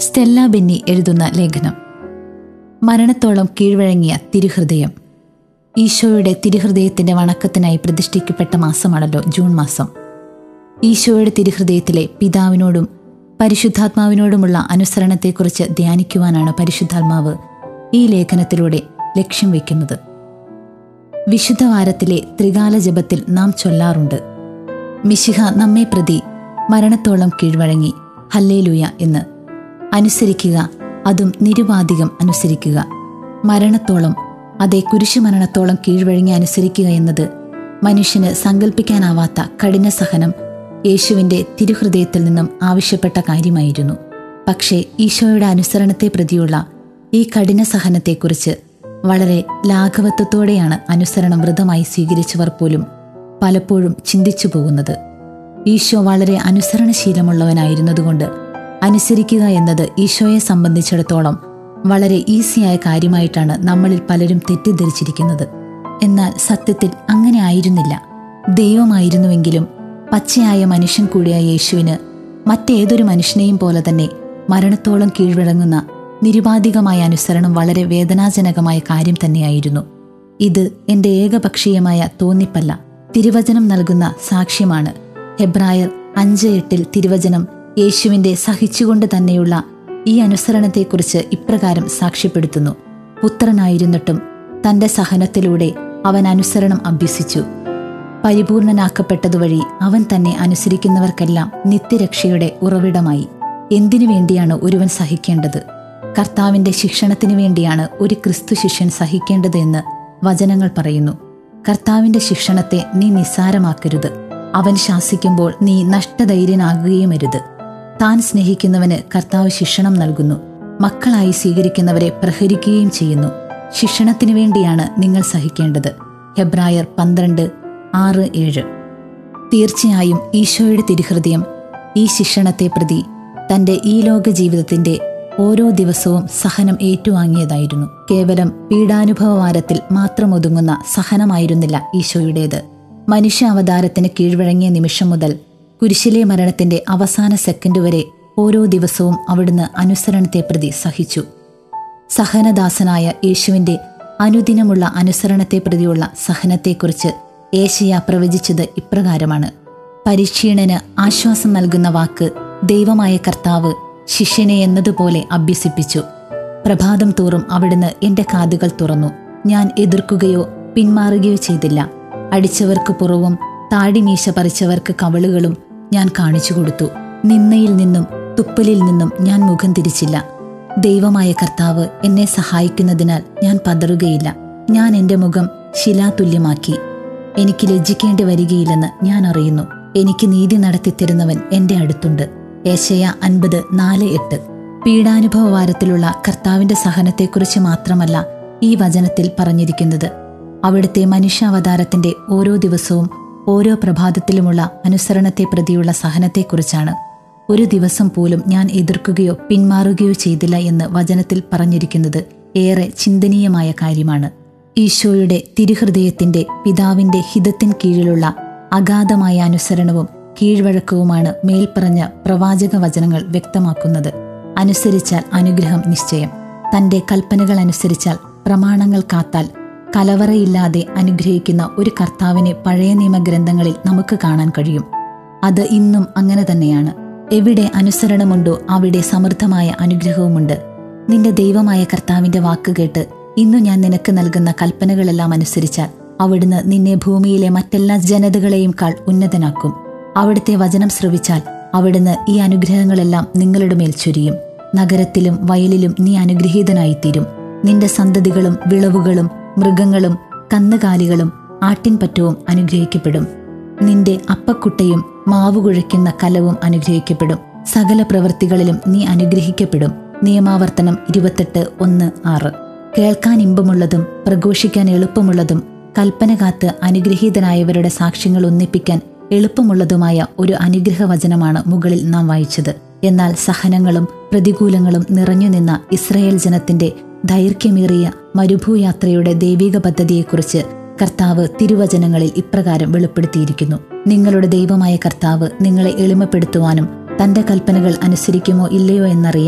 Stella Benny എഴുതുന്ന ലേഖനം മരണത്തോളം കീഴ്വഴങ്ങിയ തിരുഹൃദയം ഈശോയുടെ തിരുഹൃദയത്തിന്റെ വണക്കത്തിനായി പ്രതിഷ്ഠിക്കപ്പെട്ട മാസമാണല്ലോ ജൂൺ മാസം ഈശോയുടെ തിരുഹൃദയത്തിലെ പിതാവിനോടും പരിശുദ്ധാത്മാവിനോടുമുള്ള അനുസരണത്തെക്കുറിച്ച് ധ്യാനിക്കുവാനാണ് പരിശുദ്ധാത്മാവ് ഈ ലേഖനത്തിലൂടെ ലക്ഷ്യം വയ്ക്കുന്നത് വിശുദ്ധവാരത്തിലെ ത്രികാല ജപത്തിൽ നാം ചൊല്ലാറുണ്ട് മിശിഹ നമ്മെ പ്രതി മരണത്തോളം കീഴ്വഴങ്ങി ഹല്ലേലൂയ എന്ന് അനുസരിക്കുക അതും നിരുപാധികം അനുസരിക്കുക മരണത്തോളം അതേ കുരിശുമരണത്തോളം കീഴ്വഴങ്ങി അനുസരിക്കുക എന്നത് മനുഷ്യന് സങ്കല്പിക്കാനാവാത്ത കഠിന സഹനം യേശുവിൻ്റെ തിരുഹൃദയത്തിൽ നിന്നും ആവശ്യപ്പെട്ട കാര്യമായിരുന്നു പക്ഷേ ഈശോയുടെ അനുസരണത്തെ പ്രതിയുള്ള ഈ കഠിന സഹനത്തെക്കുറിച്ച് വളരെ ലാഘവത്വത്തോടെയാണ് അനുസരണം വ്രതമായി സ്വീകരിച്ചവർ പോലും പലപ്പോഴും ചിന്തിച്ചു പോകുന്നത് ഈശോ വളരെ അനുസരണശീലമുള്ളവനായിരുന്നതുകൊണ്ട് അനുസരിക്കുക എന്നത് ഈശോയെ സംബന്ധിച്ചിടത്തോളം വളരെ ഈസിയായ കാര്യമായിട്ടാണ് നമ്മളിൽ പലരും തെറ്റിദ്ധരിച്ചിരിക്കുന്നത് എന്നാൽ സത്യത്തിൽ അങ്ങനെ ആയിരുന്നില്ല ദൈവമായിരുന്നുവെങ്കിലും പച്ചയായ മനുഷ്യൻ കൂടിയായ യേശുവിന് മറ്റേതൊരു മനുഷ്യനെയും പോലെ തന്നെ മരണത്തോളം കീഴ്വഴങ്ങുന്ന നിരുപാധികമായ അനുസരണം വളരെ വേദനാജനകമായ കാര്യം തന്നെയായിരുന്നു ഇത് എന്റെ ഏകപക്ഷീയമായ തോന്നിപ്പല്ല തിരുവചനം നൽകുന്ന സാക്ഷ്യമാണ് ഹെബ്രായർ അഞ്ച് എട്ടിൽ തിരുവചനം യേശുവിന്റെ സഹിച്ചുകൊണ്ട് തന്നെയുള്ള ഈ അനുസരണത്തെക്കുറിച്ച് ഇപ്രകാരം സാക്ഷ്യപ്പെടുത്തുന്നു പുത്രനായിരുന്നിട്ടും തന്റെ സഹനത്തിലൂടെ അവൻ അനുസരണം അഭ്യസിച്ചു പരിപൂർണനാക്കപ്പെട്ടതുവഴി അവൻ തന്നെ അനുസരിക്കുന്നവർക്കെല്ലാം നിത്യരക്ഷയുടെ ഉറവിടമായി എന്തിനു വേണ്ടിയാണ് ഒരുവൻ സഹിക്കേണ്ടത് കർത്താവിന്റെ ശിക്ഷണത്തിനു വേണ്ടിയാണ് ഒരു ക്രിസ്തു ശിഷ്യൻ സഹിക്കേണ്ടത് എന്ന് വചനങ്ങൾ പറയുന്നു കർത്താവിന്റെ ശിക്ഷണത്തെ നീ നിസ്സാരമാക്കരുത് അവൻ ശാസിക്കുമ്പോൾ നീ നഷ്ടധൈര്യനാകുകയുമരുത് താൻ സ്നേഹിക്കുന്നവന് കർത്താവ് ശിക്ഷണം നൽകുന്നു മക്കളായി സ്വീകരിക്കുന്നവരെ പ്രഹരിക്കുകയും ചെയ്യുന്നു ശിക്ഷണത്തിനു വേണ്ടിയാണ് നിങ്ങൾ സഹിക്കേണ്ടത് ഹെബ്രായർ പന്ത്രണ്ട് ആറ് ഏഴ് തീർച്ചയായും ഈശോയുടെ തിരുഹൃദയം ഈ ശിക്ഷണത്തെ പ്രതി തന്റെ ഈ ലോക ജീവിതത്തിന്റെ ഓരോ ദിവസവും സഹനം ഏറ്റുവാങ്ങിയതായിരുന്നു കേവലം പീഡാനുഭവവാരത്തിൽ മാത്രം ഒതുങ്ങുന്ന സഹനമായിരുന്നില്ല ഈശോയുടേത് മനുഷ്യ അവതാരത്തിന് കീഴ്വഴങ്ങിയ നിമിഷം മുതൽ കുരിശിലെ മരണത്തിന്റെ അവസാന സെക്കൻഡ് വരെ ഓരോ ദിവസവും അവിടുന്ന് അനുസരണത്തെ പ്രതി സഹിച്ചു സഹനദാസനായ യേശുവിന്റെ അനുദിനമുള്ള അനുസരണത്തെ പ്രതിയുള്ള സഹനത്തെക്കുറിച്ച് ഏശയ പ്രവചിച്ചത് ഇപ്രകാരമാണ് പരിക്ഷീണന് ആശ്വാസം നൽകുന്ന വാക്ക് ദൈവമായ കർത്താവ് ശിഷ്യനെ എന്നതുപോലെ അഭ്യസിപ്പിച്ചു പ്രഭാതം തോറും അവിടുന്ന് എന്റെ കാതുകൾ തുറന്നു ഞാൻ എതിർക്കുകയോ പിന്മാറുകയോ ചെയ്തില്ല അടിച്ചവർക്ക് പുറവും താടിമീശ പറിച്ചവർക്ക് കവളുകളും ഞാൻ കാണിച്ചു കൊടുത്തു നിന്നയിൽ നിന്നും തുപ്പലിൽ നിന്നും ഞാൻ മുഖം തിരിച്ചില്ല ദൈവമായ കർത്താവ് എന്നെ സഹായിക്കുന്നതിനാൽ ഞാൻ പതറുകയില്ല ഞാൻ എന്റെ മുഖം ശിലാതുല്യമാക്കി എനിക്ക് ലജ്ജിക്കേണ്ടി വരികയില്ലെന്ന് ഞാൻ അറിയുന്നു എനിക്ക് നീതി നടത്തിത്തരുന്നവൻ എന്റെ അടുത്തുണ്ട് ഏശയ അൻപത് നാല് എട്ട് പീഡാനുഭവവാരത്തിലുള്ള കർത്താവിന്റെ സഹനത്തെക്കുറിച്ച് മാത്രമല്ല ഈ വചനത്തിൽ പറഞ്ഞിരിക്കുന്നത് അവിടുത്തെ മനുഷ്യാവതാരത്തിന്റെ ഓരോ ദിവസവും ഓരോ പ്രഭാതത്തിലുമുള്ള അനുസരണത്തെ പ്രതിയുള്ള സഹനത്തെക്കുറിച്ചാണ് ഒരു ദിവസം പോലും ഞാൻ എതിർക്കുകയോ പിന്മാറുകയോ ചെയ്തില്ല എന്ന് വചനത്തിൽ പറഞ്ഞിരിക്കുന്നത് ഏറെ ചിന്തനീയമായ കാര്യമാണ് ഈശോയുടെ തിരുഹൃദയത്തിന്റെ പിതാവിന്റെ ഹിതത്തിൻ കീഴിലുള്ള അഗാധമായ അനുസരണവും കീഴ്വഴക്കവുമാണ് മേൽപ്പറഞ്ഞ പ്രവാചക വചനങ്ങൾ വ്യക്തമാക്കുന്നത് അനുസരിച്ചാൽ അനുഗ്രഹം നിശ്ചയം തന്റെ കൽപ്പനകൾ അനുസരിച്ചാൽ പ്രമാണങ്ങൾ കാത്താൽ കലവറയില്ലാതെ അനുഗ്രഹിക്കുന്ന ഒരു കർത്താവിനെ പഴയ നിയമഗ്രന്ഥങ്ങളിൽ നമുക്ക് കാണാൻ കഴിയും അത് ഇന്നും അങ്ങനെ തന്നെയാണ് എവിടെ അനുസരണമുണ്ടോ അവിടെ സമൃദ്ധമായ അനുഗ്രഹവുമുണ്ട് നിന്റെ ദൈവമായ കർത്താവിന്റെ വാക്ക് കേട്ട് ഇന്നു ഞാൻ നിനക്ക് നൽകുന്ന കൽപ്പനകളെല്ലാം അനുസരിച്ചാൽ അവിടുന്ന് നിന്നെ ഭൂമിയിലെ മറ്റെല്ലാ ജനതകളെയും കാൾ ഉന്നതനാക്കും അവിടുത്തെ വചനം ശ്രവിച്ചാൽ അവിടുന്ന് ഈ അനുഗ്രഹങ്ങളെല്ലാം നിങ്ങളുടെ മേൽ ചൊരിയും നഗരത്തിലും വയലിലും നീ അനുഗ്രഹീതനായിത്തീരും നിന്റെ സന്തതികളും വിളവുകളും മൃഗങ്ങളും കന്നുകാലികളും ആട്ടിൻപറ്റവും അനുഗ്രഹിക്കപ്പെടും നിന്റെ അപ്പക്കുട്ടയും മാവ് കുഴയ്ക്കുന്ന കലവും അനുഗ്രഹിക്കപ്പെടും സകല പ്രവൃത്തികളിലും നീ അനുഗ്രഹിക്കപ്പെടും നിയമാവർത്തനം ഇരുപത്തെട്ട് ഒന്ന് ആറ് കേൾക്കാൻ ഇമ്പമുള്ളതും പ്രഘോഷിക്കാൻ എളുപ്പമുള്ളതും കൽപ്പന കാത്ത് അനുഗ്രഹീതനായവരുടെ സാക്ഷ്യങ്ങൾ ഒന്നിപ്പിക്കാൻ എളുപ്പമുള്ളതുമായ ഒരു അനുഗ്രഹവചനമാണ് മുകളിൽ നാം വായിച്ചത് എന്നാൽ സഹനങ്ങളും പ്രതികൂലങ്ങളും നിറഞ്ഞു നിന്ന ഇസ്രയേൽ ജനത്തിന്റെ ദൈർഘ്യമേറിയ മരുഭൂയാത്രയുടെ ദൈവിക പദ്ധതിയെക്കുറിച്ച് കർത്താവ് തിരുവചനങ്ങളിൽ ഇപ്രകാരം വെളിപ്പെടുത്തിയിരിക്കുന്നു നിങ്ങളുടെ ദൈവമായ കർത്താവ് നിങ്ങളെ എളിമപ്പെടുത്തുവാനും തന്റെ കൽപ്പനകൾ അനുസരിക്കുമോ ഇല്ലയോ എന്നറിയാൻ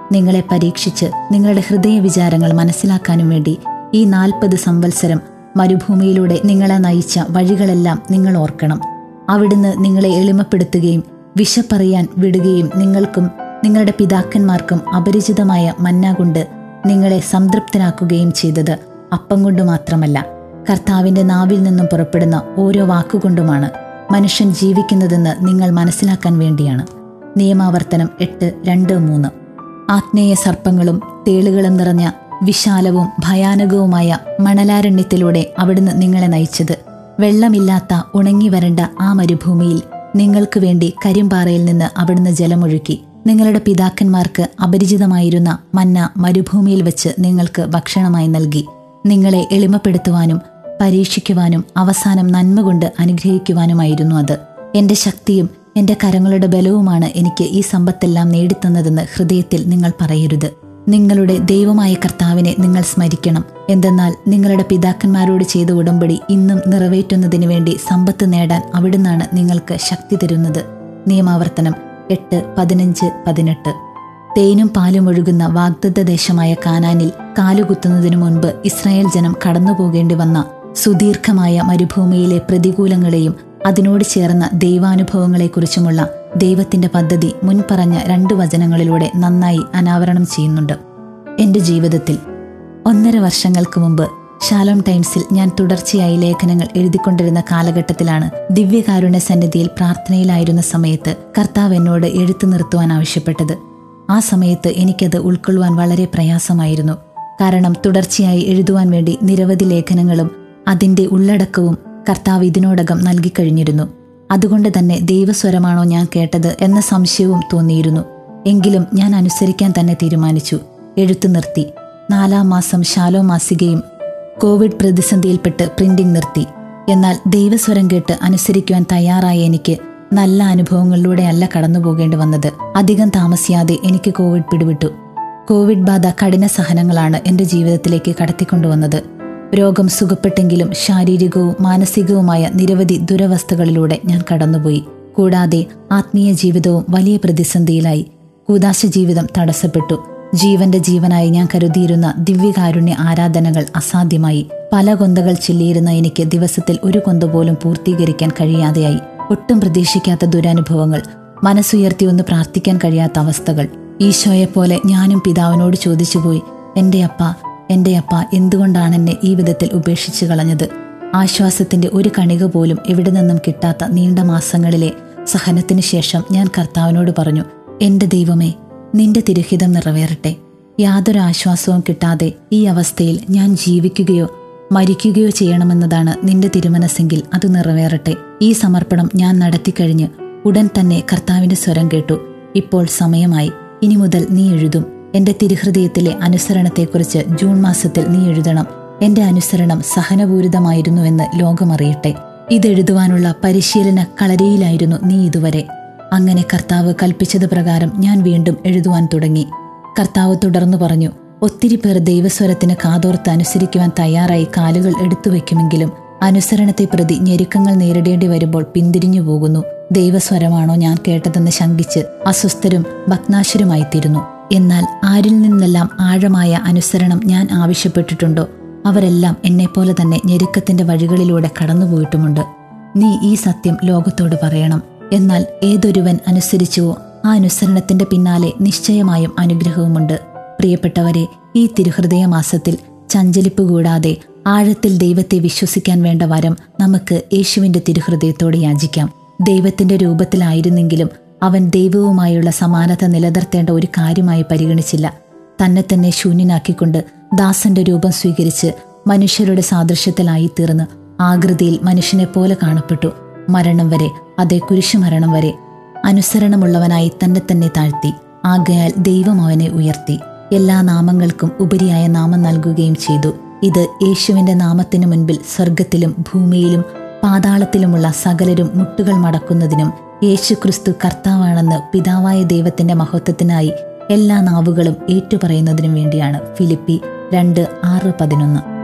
നിങ്ങളെ പരീക്ഷിച്ച് നിങ്ങളുടെ ഹൃദയ വിചാരങ്ങൾ മനസ്സിലാക്കാനും വേണ്ടി ഈ നാൽപ്പത് സംവത്സരം മരുഭൂമിയിലൂടെ നിങ്ങളെ നയിച്ച വഴികളെല്ലാം നിങ്ങൾ ഓർക്കണം അവിടുന്ന് നിങ്ങളെ എളിമപ്പെടുത്തുകയും വിശപ്പറിയാൻ വിടുകയും നിങ്ങൾക്കും നിങ്ങളുടെ പിതാക്കന്മാർക്കും അപരിചിതമായ മന്ന കൊണ്ട് നിങ്ങളെ സംതൃപ്തനാക്കുകയും ചെയ്തത് അപ്പം കൊണ്ട് മാത്രമല്ല കർത്താവിന്റെ നാവിൽ നിന്നും പുറപ്പെടുന്ന ഓരോ വാക്കുകൊണ്ടുമാണ് മനുഷ്യൻ ജീവിക്കുന്നതെന്ന് നിങ്ങൾ മനസ്സിലാക്കാൻ വേണ്ടിയാണ് നിയമാവർത്തനം എട്ട് രണ്ട് മൂന്ന് ആത്മീയ സർപ്പങ്ങളും തേളുകളും നിറഞ്ഞ വിശാലവും ഭയാനകവുമായ മണലാരണ്യത്തിലൂടെ അവിടുന്ന് നിങ്ങളെ നയിച്ചത് വെള്ളമില്ലാത്ത ഉണങ്ങി വരണ്ട ആ മരുഭൂമിയിൽ നിങ്ങൾക്ക് വേണ്ടി കരിമ്പാറയിൽ നിന്ന് അവിടുന്ന് ജലമൊഴുക്കി നിങ്ങളുടെ പിതാക്കന്മാർക്ക് അപരിചിതമായിരുന്ന മന്ന മരുഭൂമിയിൽ വെച്ച് നിങ്ങൾക്ക് ഭക്ഷണമായി നൽകി നിങ്ങളെ എളിമപ്പെടുത്തുവാനും പരീക്ഷിക്കുവാനും അവസാനം നന്മ കൊണ്ട് അനുഗ്രഹിക്കുവാനുമായിരുന്നു അത് എന്റെ ശക്തിയും എന്റെ കരങ്ങളുടെ ബലവുമാണ് എനിക്ക് ഈ സമ്പത്തെല്ലാം നേടിത്തന്നതെന്ന് ഹൃദയത്തിൽ നിങ്ങൾ പറയരുത് നിങ്ങളുടെ ദൈവമായ കർത്താവിനെ നിങ്ങൾ സ്മരിക്കണം എന്തെന്നാൽ നിങ്ങളുടെ പിതാക്കന്മാരോട് ചെയ്ത ഉടമ്പടി ഇന്നും നിറവേറ്റുന്നതിന് വേണ്ടി സമ്പത്ത് നേടാൻ അവിടുന്നാണ് നിങ്ങൾക്ക് ശക്തി തരുന്നത് നിയമാവർത്തനം എട്ട് പതിനഞ്ച് പതിനെട്ട് തേനും പാലും ഒഴുകുന്ന വാഗ്ദത്ത ദേശമായ കാനാനിൽ കാലുകുത്തുന്നതിനു മുൻപ് ഇസ്രായേൽ ജനം കടന്നുപോകേണ്ടി വന്ന സുദീർഘമായ മരുഭൂമിയിലെ പ്രതികൂലങ്ങളെയും അതിനോട് ചേർന്ന ദൈവാനുഭവങ്ങളെക്കുറിച്ചുമുള്ള ദൈവത്തിന്റെ പദ്ധതി മുൻപറഞ്ഞ രണ്ട് വചനങ്ങളിലൂടെ നന്നായി അനാവരണം ചെയ്യുന്നുണ്ട് എന്റെ ജീവിതത്തിൽ ഒന്നര വർഷങ്ങൾക്ക് മുമ്പ് ഷാലോം ടൈംസിൽ ഞാൻ തുടർച്ചയായി ലേഖനങ്ങൾ എഴുതിക്കൊണ്ടിരുന്ന കാലഘട്ടത്തിലാണ് ദിവ്യകാരുണ്യ സന്നിധിയിൽ പ്രാർത്ഥനയിലായിരുന്ന സമയത്ത് കർത്താവ് എന്നോട് എഴുത്തു നിർത്തുവാൻ ആവശ്യപ്പെട്ടത് ആ സമയത്ത് എനിക്കത് ഉൾക്കൊള്ളുവാൻ വളരെ പ്രയാസമായിരുന്നു കാരണം തുടർച്ചയായി എഴുതുവാൻ വേണ്ടി നിരവധി ലേഖനങ്ങളും അതിന്റെ ഉള്ളടക്കവും കർത്താവ് ഇതിനോടകം നൽകിക്കഴിഞ്ഞിരുന്നു അതുകൊണ്ട് തന്നെ ദൈവസ്വരമാണോ ഞാൻ കേട്ടത് എന്ന സംശയവും തോന്നിയിരുന്നു എങ്കിലും ഞാൻ അനുസരിക്കാൻ തന്നെ തീരുമാനിച്ചു എഴുത്തു നിർത്തി നാലാം മാസം ശാലോ മാസികയും കോവിഡ് പ്രതിസന്ധിയിൽപ്പെട്ട് പ്രിന്റിംഗ് നിർത്തി എന്നാൽ ദൈവസ്വരം കേട്ട് അനുസരിക്കുവാൻ തയ്യാറായ എനിക്ക് നല്ല അനുഭവങ്ങളിലൂടെ അല്ല കടന്നു പോകേണ്ടി വന്നത് അധികം താമസിയാതെ എനിക്ക് കോവിഡ് പിടിവിട്ടു കോവിഡ് ബാധ കഠിന സഹനങ്ങളാണ് എന്റെ ജീവിതത്തിലേക്ക് കടത്തിക്കൊണ്ടുവന്നത് രോഗം സുഖപ്പെട്ടെങ്കിലും ശാരീരികവും മാനസികവുമായ നിരവധി ദുരവസ്ഥകളിലൂടെ ഞാൻ കടന്നുപോയി കൂടാതെ ആത്മീയ ജീവിതവും വലിയ പ്രതിസന്ധിയിലായി കൂതാശ ജീവിതം തടസ്സപ്പെട്ടു ജീവന്റെ ജീവനായി ഞാൻ കരുതിയിരുന്ന ദിവ്യകാരുണ്യ ആരാധനകൾ അസാധ്യമായി പല കൊന്തകൾ ചില്ലിയിരുന്ന എനിക്ക് ദിവസത്തിൽ ഒരു കൊന്ത പോലും പൂർത്തീകരിക്കാൻ കഴിയാതെയായി ഒട്ടും പ്രതീക്ഷിക്കാത്ത ദുരനുഭവങ്ങൾ മനസ്സുയർത്തി ഒന്ന് പ്രാർത്ഥിക്കാൻ കഴിയാത്ത അവസ്ഥകൾ ഈശോയെപ്പോലെ ഞാനും പിതാവിനോട് ചോദിച്ചുപോയി എന്റെ അപ്പ എന്റെ അപ്പ എന്തുകൊണ്ടാണ് എന്നെ ഈ വിധത്തിൽ ഉപേക്ഷിച്ചു കളഞ്ഞത് ആശ്വാസത്തിന്റെ ഒരു കണിക പോലും എവിടെ നിന്നും കിട്ടാത്ത നീണ്ട മാസങ്ങളിലെ സഹനത്തിനു ശേഷം ഞാൻ കർത്താവിനോട് പറഞ്ഞു എന്റെ ദൈവമേ നിന്റെ തിരുഹിതം നിറവേറട്ടെ യാതൊരു ആശ്വാസവും കിട്ടാതെ ഈ അവസ്ഥയിൽ ഞാൻ ജീവിക്കുകയോ മരിക്കുകയോ ചെയ്യണമെന്നതാണ് നിന്റെ തിരുമനസ്സെങ്കിൽ അത് നിറവേറട്ടെ ഈ സമർപ്പണം ഞാൻ നടത്തിക്കഴിഞ്ഞ് ഉടൻ തന്നെ കർത്താവിന്റെ സ്വരം കേട്ടു ഇപ്പോൾ സമയമായി ഇനി മുതൽ നീ എഴുതും എന്റെ തിരുഹൃദയത്തിലെ അനുസരണത്തെക്കുറിച്ച് ജൂൺ മാസത്തിൽ നീ എഴുതണം എന്റെ അനുസരണം സഹനപൂരിതമായിരുന്നുവെന്ന് ലോകമറിയട്ടെ ഇതെഴുതുവാനുള്ള പരിശീലന കളരിയിലായിരുന്നു നീ ഇതുവരെ അങ്ങനെ കർത്താവ് കൽപ്പിച്ചത് പ്രകാരം ഞാൻ വീണ്ടും എഴുതുവാൻ തുടങ്ങി കർത്താവ് തുടർന്നു പറഞ്ഞു ഒത്തിരി പേർ ദൈവസ്വരത്തിന് കാതോർത്ത് അനുസരിക്കുവാൻ തയ്യാറായി കാലുകൾ എടുത്തു വയ്ക്കുമെങ്കിലും അനുസരണത്തെ പ്രതി ഞെരുക്കങ്ങൾ നേരിടേണ്ടി വരുമ്പോൾ പിന്തിരിഞ്ഞു പോകുന്നു ദൈവസ്വരമാണോ ഞാൻ കേട്ടതെന്ന് ശങ്കിച്ച് അസ്വസ്ഥരും ഭഗ്നാശരുമായിത്തീരുന്നു എന്നാൽ ആരിൽ നിന്നെല്ലാം ആഴമായ അനുസരണം ഞാൻ ആവശ്യപ്പെട്ടിട്ടുണ്ടോ അവരെല്ലാം എന്നെപ്പോലെ തന്നെ ഞെരുക്കത്തിന്റെ വഴികളിലൂടെ കടന്നുപോയിട്ടുമുണ്ട് നീ ഈ സത്യം ലോകത്തോട് പറയണം എന്നാൽ ഏതൊരുവൻ അനുസരിച്ചുവോ ആ അനുസരണത്തിന്റെ പിന്നാലെ നിശ്ചയമായും അനുഗ്രഹവുമുണ്ട് പ്രിയപ്പെട്ടവരെ ഈ തിരുഹൃദയ മാസത്തിൽ ചഞ്ചലിപ്പ് കൂടാതെ ആഴത്തിൽ ദൈവത്തെ വിശ്വസിക്കാൻ വേണ്ട വരം നമുക്ക് യേശുവിന്റെ തിരുഹൃദയത്തോട് യാചിക്കാം ദൈവത്തിന്റെ രൂപത്തിലായിരുന്നെങ്കിലും അവൻ ദൈവവുമായുള്ള സമാനത നിലനിർത്തേണ്ട ഒരു കാര്യമായി പരിഗണിച്ചില്ല തന്നെ തന്നെ ശൂന്യനാക്കിക്കൊണ്ട് ദാസന്റെ രൂപം സ്വീകരിച്ച് മനുഷ്യരുടെ സാദൃശ്യത്തിലായി തീർന്ന് ആകൃതിയിൽ മനുഷ്യനെപ്പോലെ കാണപ്പെട്ടു മരണം വരെ അതേ കുരിശുമരണം വരെ അനുസരണമുള്ളവനായി തന്നെ തന്നെ താഴ്ത്തി ആകയാൽ ദൈവം അവനെ ഉയർത്തി എല്ലാ നാമങ്ങൾക്കും ഉപരിയായ നാമം നൽകുകയും ചെയ്തു ഇത് യേശുവിന്റെ നാമത്തിനു മുൻപിൽ സ്വർഗത്തിലും ഭൂമിയിലും പാതാളത്തിലുമുള്ള സകലരും മുട്ടുകൾ മടക്കുന്നതിനും യേശുക്രിസ്തു കർത്താവാണെന്ന് പിതാവായ ദൈവത്തിന്റെ മഹത്വത്തിനായി എല്ലാ നാവുകളും ഏറ്റുപറയുന്നതിനും വേണ്ടിയാണ് ഫിലിപ്പി രണ്ട് ആറ് പതിനൊന്ന്